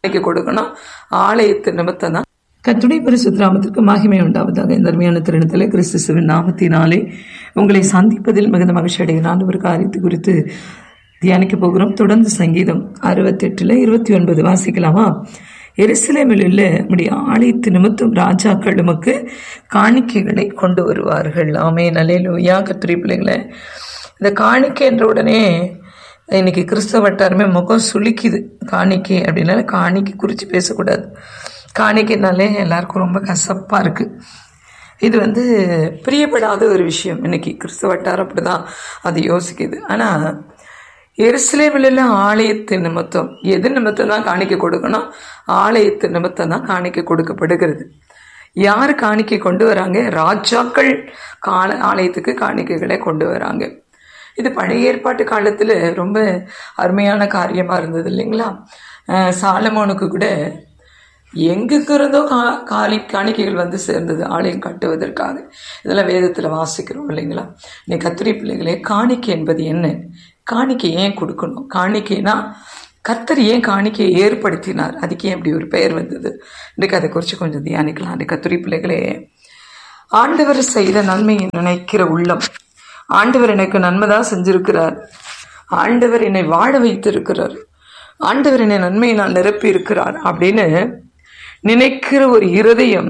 இன்னைக்கு கொடுக்கணும் ஆலயத்து நிமித்தம் தான் கத்துடைய பரிசுத்திராமத்திற்கு மகிமை உண்டாவதாக இந்த அருமையான தருணத்தில் கிறிஸ்துவின் நாமத்தினாலே உங்களை சந்திப்பதில் மிகுந்த மகிழ்ச்சி அடைகிறான் ஒரு காரியத்தை குறித்து தியானிக்க போகிறோம் தொடர்ந்து சங்கீதம் அறுபத்தெட்டில் இருபத்தி ஒன்பது வாசிக்கலாமா எருசலேமில் உள்ள நம்முடைய ஆலயத்து நிமித்தம் ராஜாக்கள் நமக்கு காணிக்கைகளை கொண்டு வருவார்கள் ஆமே நலையிலூயா கத்திரி பிள்ளைகளை இந்த காணிக்கை என்ற உடனே இன்னைக்கு கிறிஸ்தவ வட்டாரமே முகம் சுளிக்குது காணிக்கை அப்படின்னால காணிக்கை குறித்து பேசக்கூடாது காணிக்கைனாலே எல்லாருக்கும் ரொம்ப கசப்பாக இருக்குது இது வந்து பிரியப்படாத ஒரு விஷயம் இன்னைக்கு கிறிஸ்தவ வட்டாரம் அப்படி தான் அது யோசிக்குது ஆனால் எருசலேமில் ஆலயத்து நிமித்தம் எது நிமித்தம் தான் காணிக்கை கொடுக்கணும் ஆலயத்து நிமித்தம் தான் காணிக்கை கொடுக்கப்படுகிறது யார் காணிக்கை கொண்டு வராங்க ராஜாக்கள் கால ஆலயத்துக்கு காணிக்கைகளை கொண்டு வராங்க இது பழைய ஏற்பாட்டு காலத்தில் ரொம்ப அருமையான காரியமாக இருந்தது இல்லைங்களா அஹ் சாலமோனுக்கு கூட எங்கெங்க இருந்தோ கா காலி காணிக்கைகள் வந்து சேர்ந்தது ஆலயம் கட்டுவதற்காக இதெல்லாம் வேதத்தில் வாசிக்கிறோம் இல்லைங்களா நீ கத்திரி பிள்ளைகளே காணிக்கை என்பது என்ன காணிக்கை ஏன் கொடுக்கணும் காணிக்கைனா கர்த்தர் ஏன் காணிக்கையை ஏற்படுத்தினார் அதுக்கு ஏன் இப்படி ஒரு பெயர் வந்தது இன்றைக்கு அதை குறித்து கொஞ்சம் தியானிக்கலாம் அந்த கத்துரி பிள்ளைகளே ஆண்டவர் செய்த நன்மையை நினைக்கிற உள்ளம் ஆண்டவர் எனக்கு நன்மைதான் செஞ்சிருக்கிறார் ஆண்டவர் என்னை வாழ வைத்திருக்கிறார் ஆண்டவர் என்னை நன்மையினால் நிரப்பி இருக்கிறார் அப்படின்னு நினைக்கிற ஒரு இருதயம்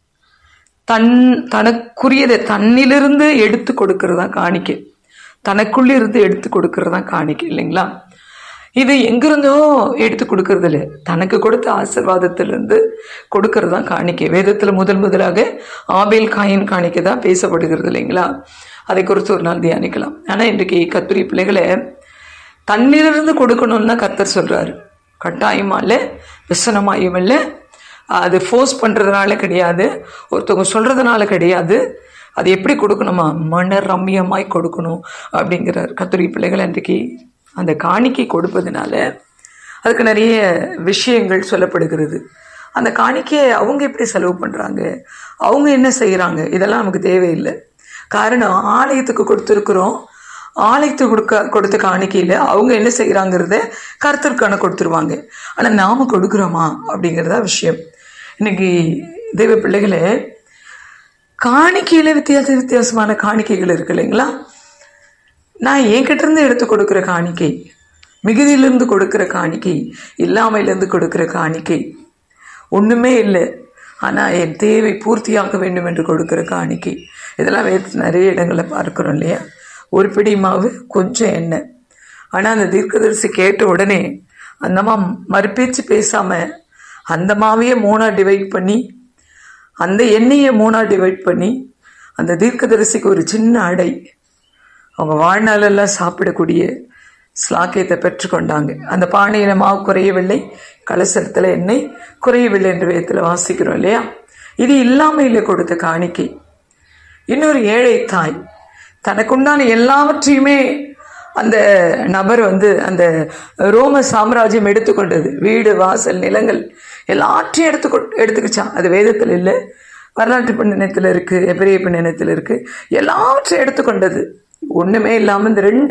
தன் தனக்குரியதை தன்னிலிருந்து எடுத்து கொடுக்கறதா காணிக்கை தனக்குள்ளிருந்து எடுத்து கொடுக்கறதா காணிக்கை இல்லைங்களா இது எங்கிருந்தோ எடுத்து கொடுக்கறது இல்லை தனக்கு கொடுத்த ஆசிர்வாதத்திலிருந்து கொடுக்கறது தான் காணிக்கை வேதத்தில் முதல் முதலாக ஆபேல் காயின் காணிக்கை தான் பேசப்படுகிறது இல்லைங்களா அதை குறித்து ஒரு நாள் தியானிக்கலாம் ஆனால் இன்றைக்கு கத்துரி பிள்ளைகளை தன்னிலிருந்து கொடுக்கணும்னு தான் கர்த்தர் சொல்கிறாரு கட்டாயமா இல்லை விசனமாயும் இல்லை அது ஃபோர்ஸ் பண்ணுறதுனால கிடையாது ஒருத்தவங்க சொல்கிறதுனால கிடையாது அது எப்படி கொடுக்கணுமா மன ரம்யமாய் கொடுக்கணும் அப்படிங்கிறார் கத்துரி பிள்ளைகள் இன்றைக்கு அந்த காணிக்கை கொடுப்பதுனால அதுக்கு நிறைய விஷயங்கள் சொல்லப்படுகிறது அந்த காணிக்கையை அவங்க எப்படி செலவு பண்ணுறாங்க அவங்க என்ன செய்கிறாங்க இதெல்லாம் நமக்கு தேவையில்லை காரணம் ஆலயத்துக்கு கொடுத்துருக்குறோம் ஆலயத்துக்கு கொடுக்க கொடுத்த காணிக்கையில் அவங்க என்ன செய்கிறாங்கிறத கருத்திற்கான கொடுத்துருவாங்க ஆனால் நாம் கொடுக்குறோமா அப்படிங்கிறதா விஷயம் இன்னைக்கு தெய்வ பிள்ளைகளே காணிக்கையில் வித்தியாச வித்தியாசமான காணிக்கைகள் இருக்கு இல்லைங்களா நான் என்கிட்ட இருந்து எடுத்து கொடுக்குற காணிக்கை மிகுதியிலிருந்து கொடுக்குற காணிக்கை இல்லாமையிலேருந்து கொடுக்குற காணிக்கை ஒன்றுமே இல்லை ஆனால் என் தேவை பூர்த்தியாக வேண்டும் என்று கொடுக்குற காணிக்கை இதெல்லாம் வேறு நிறைய இடங்களில் பார்க்குறோம் இல்லையா ஒரு பிடி மாவு கொஞ்சம் எண்ணெய் ஆனால் அந்த தீர்க்கதரிசி கேட்ட உடனே அந்த மா மறுபேச்சு பேசாமல் அந்த மாவையே மூணாக டிவைட் பண்ணி அந்த எண்ணெயை மூணாக டிவைட் பண்ணி அந்த தீர்க்கதரிசிக்கு ஒரு சின்ன அடை அவங்க வாழ்நாளெல்லாம் சாப்பிடக்கூடிய ஸ்லாக்கியத்தை பெற்றுக்கொண்டாங்க அந்த பானையில் மாவு குறையவில்லை கலசரத்தில் எண்ணெய் குறையவில்லை என்ற விதத்தில் வாசிக்கிறோம் இல்லையா இது இல்லாமையில் கொடுத்த காணிக்கை இன்னொரு ஏழை தாய் தனக்குண்டான எல்லாவற்றையுமே அந்த நபர் வந்து அந்த ரோம சாம்ராஜ்யம் எடுத்துக்கொண்டது வீடு வாசல் நிலங்கள் எல்லாற்றையும் எடுத்து எடுத்துக்கிச்சான் அது வேதத்தில் இல்லை வரலாற்று பின்னணத்தில் இருக்குது எபிரிய பின்னணத்தில் இருக்குது எல்லாவற்றையும் எடுத்துக்கொண்டது ஒன்றுமே இல்லாமல் இந்த ரெண்டு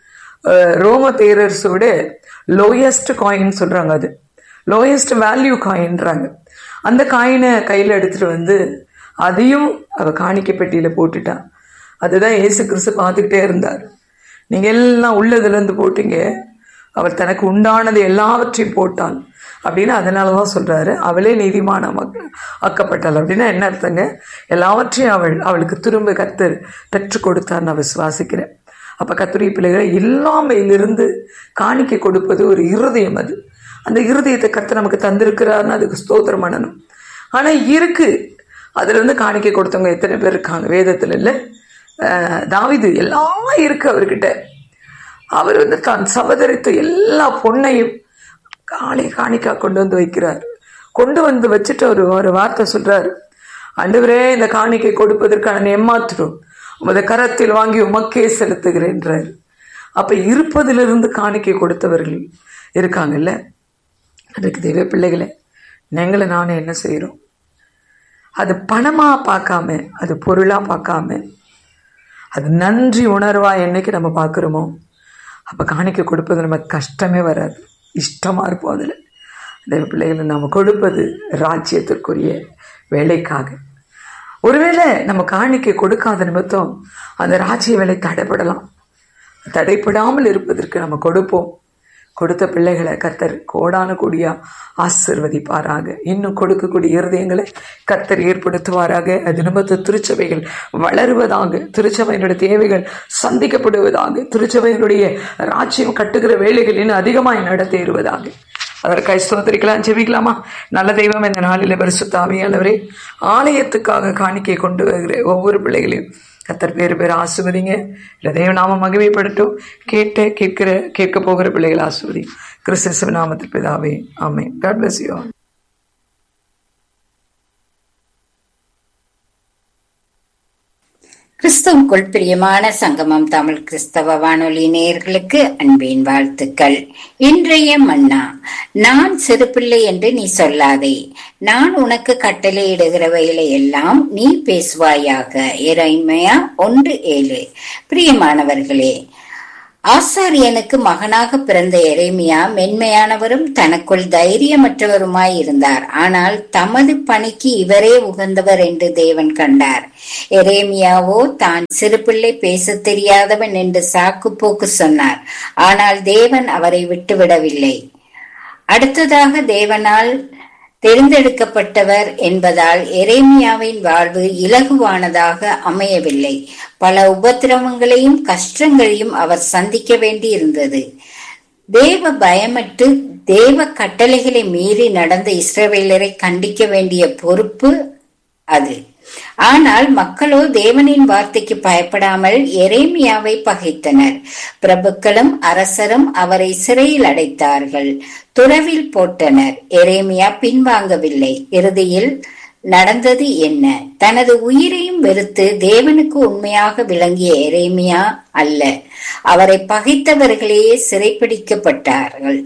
ரோம பேரரசோட லோயஸ்ட் காயின் சொல்கிறாங்க அது லோயஸ்ட் வேல்யூ காயின்றாங்க அந்த காயினை கையில் எடுத்துகிட்டு வந்து அதையும் அவள் காணிக்கை பெட்டியில் போட்டுட்டான் அதுதான் ஏசு கிறிஸ்து பார்த்துக்கிட்டே இருந்தார் நீங்கள் எல்லாம் உள்ளதுலேருந்து போட்டீங்க அவர் தனக்கு உண்டானது எல்லாவற்றையும் போட்டாள் அப்படின்னு அதனால தான் சொல்கிறாரு அவளே நீதிமானம் ஆக்கப்பட்டாள் அப்படின்னா என்ன அர்த்தங்க எல்லாவற்றையும் அவள் அவளுக்கு திரும்ப கத்தர் பெற்று கொடுத்தார் நான் விசுவாசிக்கிறேன் அப்போ கத்துரிய பிள்ளைகளை இல்லாமையிலிருந்து காணிக்கை கொடுப்பது ஒரு இருதயம் அது அந்த இருதயத்தை கத்து நமக்கு தந்திருக்கிறாருன்னு அதுக்கு ஸ்தோத்திரம் பண்ணணும் ஆனால் இருக்கு அதுல இருந்து காணிக்கை கொடுத்தவங்க எத்தனை பேர் இருக்காங்க வேதத்தில் இல்லை தாவிது எல்லாம் இருக்கு அவர்கிட்ட அவர் வந்து தான் சவதரித்த எல்லா பொண்ணையும் காலை காணிக்கா கொண்டு வந்து வைக்கிறார் கொண்டு வந்து வச்சுட்டு ஒரு ஒரு வார்த்தை சொல்றாரு அண்டுவரே இந்த காணிக்கை கொடுப்பதற்கான ஏமாற்றுறோம் உமது கரத்தில் வாங்கி உமக்கே செலுத்துகிறேன்றார் அப்ப இருப்பதிலிருந்து காணிக்கை கொடுத்தவர்கள் இருக்காங்கல்ல அதுக்கு தெய்வ பிள்ளைகளே நீங்களும் நானும் என்ன செய்கிறோம் அது பணமா பார்க்காம அது பொருளா பார்க்காம அது நன்றி உணர்வா என்னைக்கு நம்ம பார்க்குறோமோ அப்போ காணிக்கை கொடுப்பது நமக்கு கஷ்டமே வராது இஷ்டமாக இருப்போம் அதில் தேவ பிள்ளைகளை நாம் கொடுப்பது ராஜ்யத்திற்குரிய வேலைக்காக ஒருவேளை நம்ம காணிக்கை கொடுக்காத நிமித்தம் அந்த ராஜ்ய வேலை தடைப்படலாம் தடைப்படாமல் இருப்பதற்கு நம்ம கொடுப்போம் கொடுத்த பிள்ளைகளை கர்த்தர் கோடான கூடியா ஆசிர்வதிப்பாராக இன்னும் கொடுக்கக்கூடிய இருதயங்களை கர்த்தர் ஏற்படுத்துவாராக அது நிமித்த திருச்சபைகள் வளருவதாக திருச்சபையினுடைய தேவைகள் சந்திக்கப்படுவதாக திருச்சபையினுடைய ராஜ்யம் கட்டுகிற வேலைகள் இன்னும் அதிகமாய் நடத்தேறுவதாக அதற்காக ஸ்தோத்திரிக்கலாம் ஜெபிக்கலாமா நல்ல தெய்வம் இந்த நாளில் பரிசுத்தாவியானவரே ஆலயத்துக்காக காணிக்கை கொண்டு வருகிற ஒவ்வொரு பிள்ளைகளையும் கத்தர் பேர் பேர் ஆசுவதிங்க இல்லை தெய்வநாம மகிமைப்படட்டும் கேட்ட கேட்கிற கேட்க போகிற பிள்ளைகள் ஆசுவதி கிறிஸ்து நாமத்தில் பிதாவே ஆமே காட் பிளஸ் யூ கிறிஸ்துவுக்குள் பிரியமான சங்கமம் தமிழ் கிறிஸ்தவ வானொலி நேயர்களுக்கு அன்பின் வாழ்த்துக்கள் இன்றைய மன்னா நான் சிறுபிள்ளை என்று நீ சொல்லாதே நான் உனக்கு கட்டளையிடுகிறவைகளை எல்லாம் நீ பேசுவாயாக இறைமையா ஒன்று ஏழு பிரியமானவர்களே ஆசாரியனுக்கு மகனாக பிறந்த எரேமியா மென்மையானவரும் தனக்குள் தைரியமற்றவருமாய் இருந்தார் ஆனால் தமது பணிக்கு இவரே உகந்தவர் என்று தேவன் கண்டார் எரேமியாவோ தான் சிறுபிள்ளை பேசத் தெரியாதவன் என்று சாக்கு போக்கு சொன்னார் ஆனால் தேவன் அவரை விட்டுவிடவில்லை அடுத்ததாக தேவனால் தெரிந்தெடுக்கப்பட்டவர் என்பதால் எரேமியாவின் வாழ்வு இலகுவானதாக அமையவில்லை பல உபத்திரவங்களையும் கஷ்டங்களையும் அவர் சந்திக்க வேண்டி இருந்தது தேவ பயமற்று தேவ கட்டளைகளை மீறி நடந்த இஸ்ரவேலரை கண்டிக்க வேண்டிய பொறுப்பு அது ஆனால் மக்களோ தேவனின் வார்த்தைக்கு பயப்படாமல் எரேமியாவை பகைத்தனர் பிரபுக்களும் அரசரும் அவரை சிறையில் அடைத்தார்கள் துறவில் போட்டனர் எரேமியா பின்வாங்கவில்லை இறுதியில் நடந்தது என்ன தனது உயிரையும் வெறுத்து தேவனுக்கு உண்மையாக விளங்கிய எரேமியா அல்ல அவரை பகைத்தவர்களே சிறைப்பிடிக்கப்பட்டார்கள்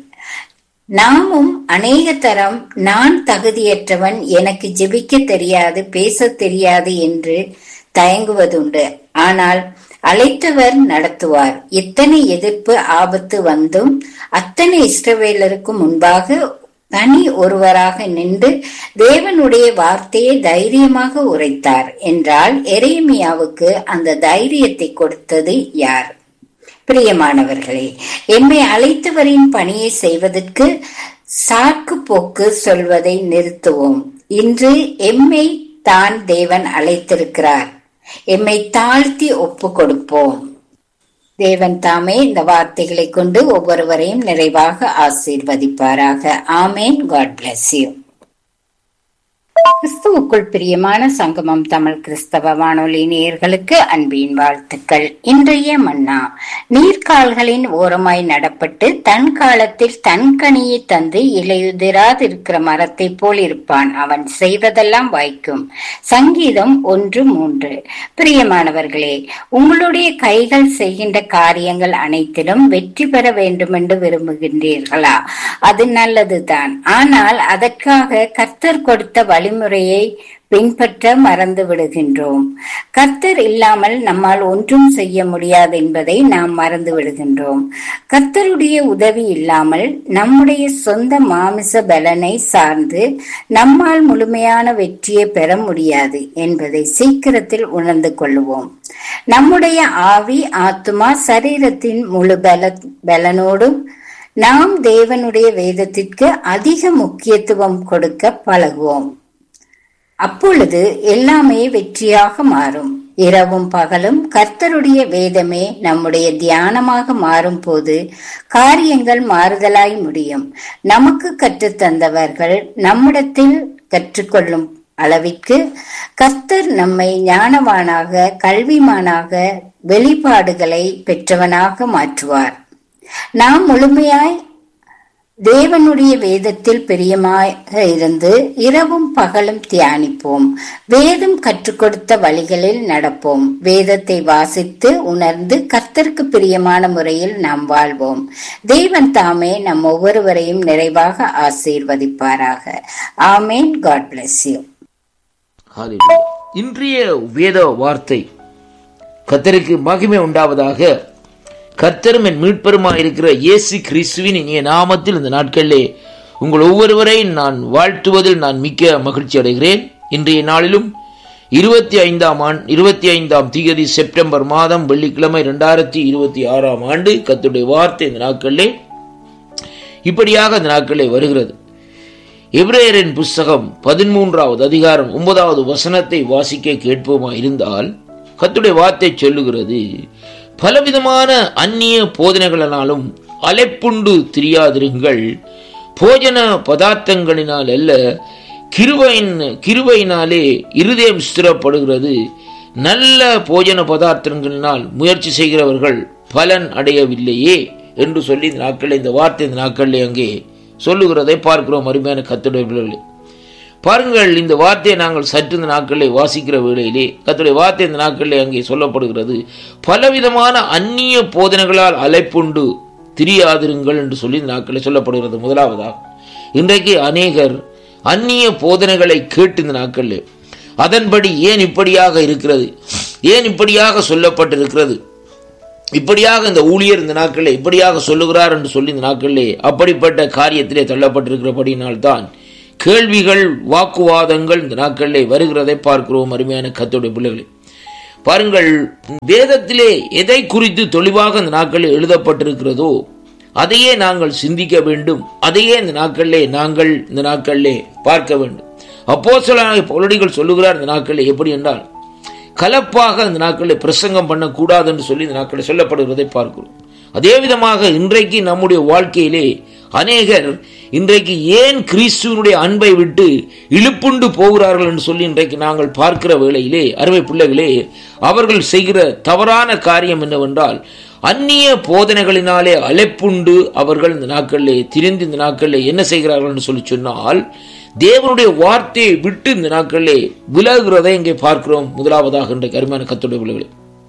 நாமும் அநேக தரம் நான் தகுதியற்றவன் எனக்கு ஜெபிக்க தெரியாது பேச தெரியாது என்று தயங்குவதுண்டு ஆனால் அழைத்தவர் நடத்துவார் இத்தனை எதிர்ப்பு ஆபத்து வந்தும் அத்தனை இஷ்டவேலருக்கும் முன்பாக தனி ஒருவராக நின்று தேவனுடைய வார்த்தையை தைரியமாக உரைத்தார் என்றால் எரேமியாவுக்கு அந்த தைரியத்தை கொடுத்தது யார் பிரியமானவர்களே எம்மை அழைத்தவரின் பணியை செய்வதற்கு சாக்கு போக்கு சொல்வதை நிறுத்துவோம் இன்று எம்மை தான் தேவன் அழைத்திருக்கிறார் எம்மை தாழ்த்தி ஒப்பு கொடுப்போம் தேவன் தாமே இந்த வார்த்தைகளை கொண்டு ஒவ்வொருவரையும் நிறைவாக ஆசீர்வதிப்பாராக ஆமேன் காட் பிளஸ் யூ கிறிஸ்துவுக்குள் பிரியமான சங்கமம் தமிழ் கிறிஸ்தவ வானொலி நேயர்களுக்கு அன்பின் வாழ்த்துக்கள் இன்றைய மன்னா நீர்க்கால்களின் ஓரமாய் நடப்பட்டு தன் காலத்தில் தன் கனியை தந்து இலையுதிராதிருக்கிற மரத்தை போல் இருப்பான் அவன் செய்வதெல்லாம் வாய்க்கும் சங்கீதம் ஒன்று மூன்று பிரியமானவர்களே உங்களுடைய கைகள் செய்கின்ற காரியங்கள் அனைத்திலும் வெற்றி பெற வேண்டும் என்று விரும்புகின்றீர்களா அது நல்லதுதான் ஆனால் அதற்காக கர்த்தர் கொடுத்த வழிமுறையை பின்பற்ற மறந்து விடுகின்றோம் கர்த்தர் இல்லாமல் நம்மால் ஒன்றும் செய்ய முடியாது என்பதை நாம் மறந்து விடுகின்றோம் கர்த்தருடைய உதவி இல்லாமல் நம்முடைய சொந்த மாமிச பலனை சார்ந்து நம்மால் முழுமையான வெற்றியை பெற முடியாது என்பதை சீக்கிரத்தில் உணர்ந்து கொள்வோம் நம்முடைய ஆவி ஆத்துமா சரீரத்தின் முழு பல பலனோடும் நாம் தேவனுடைய வேதத்திற்கு அதிக முக்கியத்துவம் கொடுக்க பழகுவோம் அப்பொழுது எல்லாமே வெற்றியாக மாறும் இரவும் பகலும் கர்த்தருடைய வேதமே நம்முடைய தியானமாக மாறும் போது காரியங்கள் மாறுதலாய் முடியும் நமக்கு கற்றுத்தந்தவர்கள் நம்மிடத்தில் கற்றுக்கொள்ளும் அளவிற்கு கர்த்தர் நம்மை ஞானவானாக கல்விமானாக வெளிப்பாடுகளை பெற்றவனாக மாற்றுவார் நாம் முழுமையாய் தேவனுடைய வேதத்தில் பிரியமாக இருந்து இரவும் பகலும் தியானிப்போம் வேதம் கற்றுக் கொடுத்த வழிகளில் நடப்போம் வேதத்தை வாசித்து உணர்ந்து கர்த்தருக்கு பிரியமான முறையில் நாம் வாழ்வோம் தேவன் தாமே நம் ஒவ்வொருவரையும் நிறைவாக ஆசீர்வதிப்பாராக ஆமேன் காட் பிளஸ் யூ ஹalleluya. இன்றைய வேத வார்த்தை கத்தருக்கு மகிமை உண்டாவதாக கர்த்தரும் என் மீட்பருமா இருக்கிற இயேசு கிறிஸ்துவின் இனிய நாமத்தில் இந்த நாட்களிலே உங்கள் ஒவ்வொருவரையும் நான் வாழ்த்துவதில் நான் மிக்க மகிழ்ச்சி அடைகிறேன் இன்றைய நாளிலும் இருபத்தி ஐந்தாம் ஆண்டு இருபத்தி ஐந்தாம் தேதி செப்டம்பர் மாதம் வெள்ளிக்கிழமை இரண்டாயிரத்தி இருபத்தி ஆறாம் ஆண்டு கத்துடைய வார்த்தை இந்த நாட்களிலே இப்படியாக இந்த நாட்களிலே வருகிறது எபிரேயரின் புஸ்தகம் பதிமூன்றாவது அதிகாரம் ஒன்பதாவது வசனத்தை வாசிக்க கேட்போமா இருந்தால் கத்துடைய வார்த்தை சொல்லுகிறது பலவிதமான அந்நிய போதனைகளினாலும் அலைப்புண்டு திரியாதிருங்கள் போஜன பதார்த்தங்களினால் அல்ல கிருபையின் கிருபையினாலே இருதயம் ஸ்திரப்படுகிறது நல்ல போஜன பதார்த்தங்களினால் முயற்சி செய்கிறவர்கள் பலன் அடையவில்லையே என்று சொல்லி இந்த நாட்களில் இந்த வார்த்தை இந்த நாட்களில் அங்கே சொல்லுகிறதை பார்க்கிறோம் அருமையான கத்துடைய பிள்ளைகளே பாருங்கள் இந்த வார்த்தையை நாங்கள் சற்று இந்த நாட்களில் வாசிக்கிற வேளையிலே கத்துடைய வார்த்தை இந்த நாட்களில் அங்கே சொல்லப்படுகிறது பலவிதமான அந்நிய போதனைகளால் அலைப்புண்டு திரியாதிருங்கள் என்று சொல்லி இந்த நாட்களில் சொல்லப்படுகிறது முதலாவதாக இன்றைக்கு அநேகர் அந்நிய போதனைகளை கேட்டு இந்த நாட்களில் அதன்படி ஏன் இப்படியாக இருக்கிறது ஏன் இப்படியாக சொல்லப்பட்டிருக்கிறது இப்படியாக இந்த ஊழியர் இந்த நாட்களில் இப்படியாக சொல்லுகிறார் என்று சொல்லி இந்த நாட்களிலே அப்படிப்பட்ட காரியத்திலே தள்ளப்பட்டிருக்கிறபடியினால்தான் கேள்விகள் வாக்குவாதங்கள் இந்த நாட்களிலே வருகிறதை பார்க்கிறோம் அருமையான கத்தோடைய பிள்ளைகளை பாருங்கள் வேதத்திலே எதை குறித்து தெளிவாக இந்த நாட்களில் எழுதப்பட்டிருக்கிறதோ அதையே நாங்கள் சிந்திக்க வேண்டும் அதையே இந்த நாட்களிலே நாங்கள் இந்த நாட்களிலே பார்க்க வேண்டும் அப்போ சில பௌலடிகள் சொல்லுகிறார் இந்த நாட்களில் எப்படி என்றால் கலப்பாக இந்த நாட்களில் பிரசங்கம் பண்ணக்கூடாது என்று சொல்லி இந்த நாட்களில் சொல்லப்படுகிறதை பார்க்கிறோம் அதே விதமாக இன்றைக்கு நம்முடைய வாழ்க்கையிலே அநேகர் இன்றைக்கு ஏன் கிறிஸ்துவனுடைய அன்பை விட்டு இழுப்புண்டு போகிறார்கள் என்று சொல்லி இன்றைக்கு நாங்கள் பார்க்கிற வேளையிலே அருமை பிள்ளைகளே அவர்கள் செய்கிற தவறான காரியம் என்னவென்றால் அந்நிய போதனைகளினாலே அழைப்புண்டு அவர்கள் இந்த நாட்களிலே திரிந்து இந்த நாட்களிலே என்ன செய்கிறார்கள் என்று சொல்லி சொன்னால் தேவனுடைய வார்த்தையை விட்டு இந்த நாட்களிலே விலகுறதை இங்கே பார்க்கிறோம் முதலாவதாக இன்றைக்கு அருமையான கத்துடைய விலகுகளை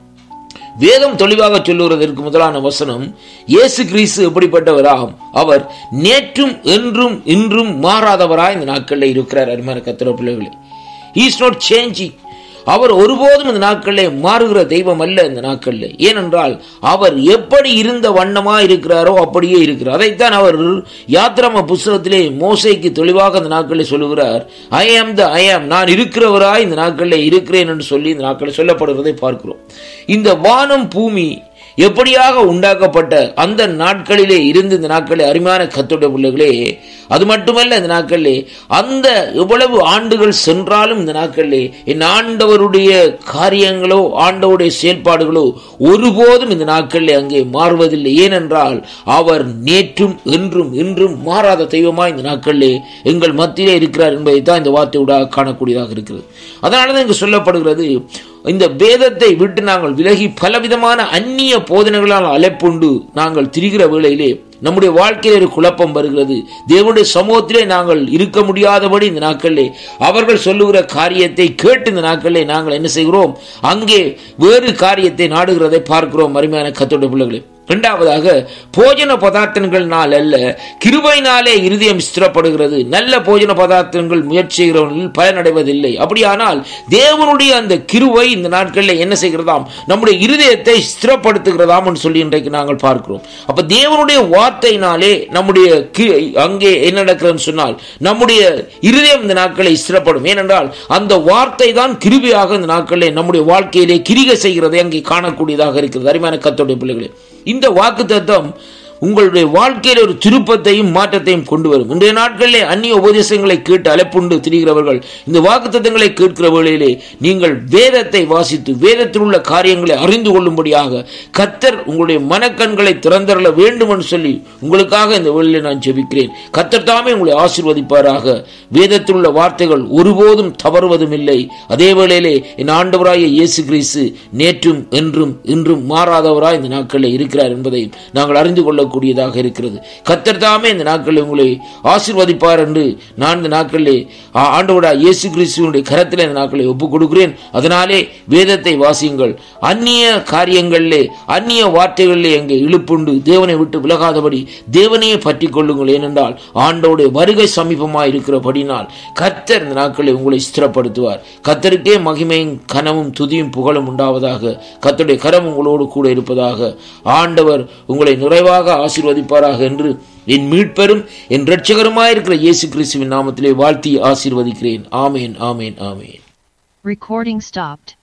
வேதம் தெளிவாக சொல்லுகிறதற்கு முதலான வசனம் இயேசு கிறிஸ்து எப்படிப்பட்டவராம் அவர் நேற்றும் என்றும் இன்றும் மாறாதவராய் இந்த நாட்களில் இருக்கிறார் அருமையான கத்திர பிள்ளைகளே இஸ் நாட் சேஞ்சிங் அவர் ஒருபோதும் இந்த நாட்களில் மாறுகிற தெய்வம் அல்ல இந்த நாட்களில் ஏனென்றால் அவர் எப்படி இருந்த வண்ணமா இருக்கிறாரோ அப்படியே இருக்கிறார் அதைத்தான் அவர் யாத்திராம புஸ்தகத்திலே மோசைக்கு தெளிவாக இந்த நாட்களில் சொல்லுகிறார் ஐ ஆம் த ஐ ஆம் நான் இருக்கிறவராய் இந்த நாட்களில் இருக்கிறேன் என்று சொல்லி இந்த நாட்களில் சொல்லப்படுகிறதை பார்க்கிறோம் இந்த வானம் பூமி எப்படியாக உண்டாக்கப்பட்ட அந்த நாட்களிலே இருந்து இந்த நாட்களில் அருமையான கத்தோட பிள்ளைகளே அது மட்டுமல்ல இந்த நாட்களிலே அந்த எவ்வளவு ஆண்டுகள் சென்றாலும் இந்த நாட்களிலே என் ஆண்டவருடைய காரியங்களோ ஆண்டவருடைய செயல்பாடுகளோ ஒருபோதும் இந்த நாட்களிலே அங்கே மாறுவதில்லை ஏனென்றால் அவர் நேற்றும் என்றும் இன்றும் மாறாத தெய்வமாய் இந்த நாட்களிலே எங்கள் மத்தியிலே இருக்கிறார் என்பதை தான் இந்த வார்த்தையோட காணக்கூடியதாக இருக்கிறது அதனால தான் இங்கு சொல்லப்படுகிறது இந்த வேதத்தை விட்டு நாங்கள் விலகி பலவிதமான அந்நிய போதனைகளால் அலைப்புண்டு நாங்கள் திரிகிற வேளையிலே நம்முடைய வாழ்க்கையில் ஒரு குழப்பம் வருகிறது தேவனுடைய சமூகத்திலே நாங்கள் இருக்க முடியாதபடி இந்த நாட்களிலே அவர்கள் சொல்லுகிற காரியத்தை கேட்டு இந்த நாட்களிலே நாங்கள் என்ன செய்கிறோம் அங்கே வேறு காரியத்தை நாடுகிறதை பார்க்கிறோம் அருமையான கத்தோட பிள்ளைகளே இரண்டாவதாக போஜன பதார்த்தங்கள்னால் அல்ல கிருபையினாலே இருதயம் ஸ்திரப்படுகிறது நல்ல போஜன பதார்த்தங்கள் முயற்சி செய்கிறவர்கள் பலனடைவதில்லை அப்படியானால் தேவனுடைய அந்த கிருவை இந்த நாட்களில் என்ன செய்கிறதாம் நம்முடைய இருதயத்தை ஸ்திரப்படுத்துகிறதாம் என்று சொல்லி இன்றைக்கு நாங்கள் பார்க்கிறோம் அப்ப தேவனுடைய வார்த்தையினாலே நம்முடைய அங்கே என்ன நடக்கிறதுன்னு சொன்னால் நம்முடைய இருதயம் இந்த நாட்களை ஸ்திரப்படும் ஏனென்றால் அந்த வார்த்தை தான் கிருபியாக இந்த நாட்களிலே நம்முடைய வாழ்க்கையிலே கிரிகை செய்கிறதை அங்கே காணக்கூடியதாக இருக்கிறது அருமையான கத்தோடைய பிள்ளைகளே இந்த வாக்கு தத்துவம் உங்களுடைய வாழ்க்கையில் ஒரு திருப்பத்தையும் மாற்றத்தையும் கொண்டு வரும் இன்றைய நாட்களிலே அந்நிய உபதேசங்களை கேட்டு அலைப்புண்டு திரிகிறவர்கள் இந்த வாக்கு தத்துவங்களை கேட்கிற வேளையிலே நீங்கள் வேதத்தை வாசித்து வேதத்தில் உள்ள காரியங்களை அறிந்து கொள்ளும்படியாக கத்தர் உங்களுடைய மனக்கண்களை திறந்தரல வேண்டும் என்று சொல்லி உங்களுக்காக இந்த வேளையிலே நான் ஜெபிக்கிறேன் கத்தர் தாமே உங்களை ஆசிர்வதிப்பாராக வேதத்தில் உள்ள வார்த்தைகள் ஒருபோதும் தவறுவதும் இல்லை அதே வேளையிலே என் ஆண்டவராய இயேசு கிறிஸ்து நேற்றும் என்றும் இன்றும் மாறாதவராய் இந்த நாட்களில் இருக்கிறார் என்பதை நாங்கள் அறிந்து கொள்ள கூடியதாக இருக்கிறது கத்தர் தாமே இந்த நாட்களில் உங்களை ஆசிர்வதிப்பார் என்று நான் இந்த நாட்களிலே ஆண்டவரா இயேசு கிறிஸ்துவனுடைய கரத்தில் இந்த நாட்களை ஒப்புக் கொடுக்கிறேன் அதனாலே வேதத்தை வாசியுங்கள் அந்நிய காரியங்களிலே அந்நிய வார்த்தைகளிலே எங்கே இழுப்புண்டு தேவனை விட்டு விலகாதபடி தேவனையே பற்றி கொள்ளுங்கள் ஏனென்றால் ஆண்டோடைய வருகை சமீபமாக இருக்கிறபடினால் கத்தர் இந்த நாட்களை உங்களை ஸ்திரப்படுத்துவார் கத்தருக்கே மகிமையும் கனமும் துதியும் புகழும் உண்டாவதாக கத்தருடைய கரம் உங்களோடு கூட இருப்பதாக ஆண்டவர் உங்களை நிறைவாக ஆசீர்வதிப்பாராக என்று என் மீட்பெரும் என் இரட்சகருமாயிருக்கிற இயேசு கிறிஸ்துவின் நாமத்திலே வாழ்த்தி ஆசீர்வதிக்கிறேன் ஆமேன் ஆமேன் ஆமேன் Recording stopped.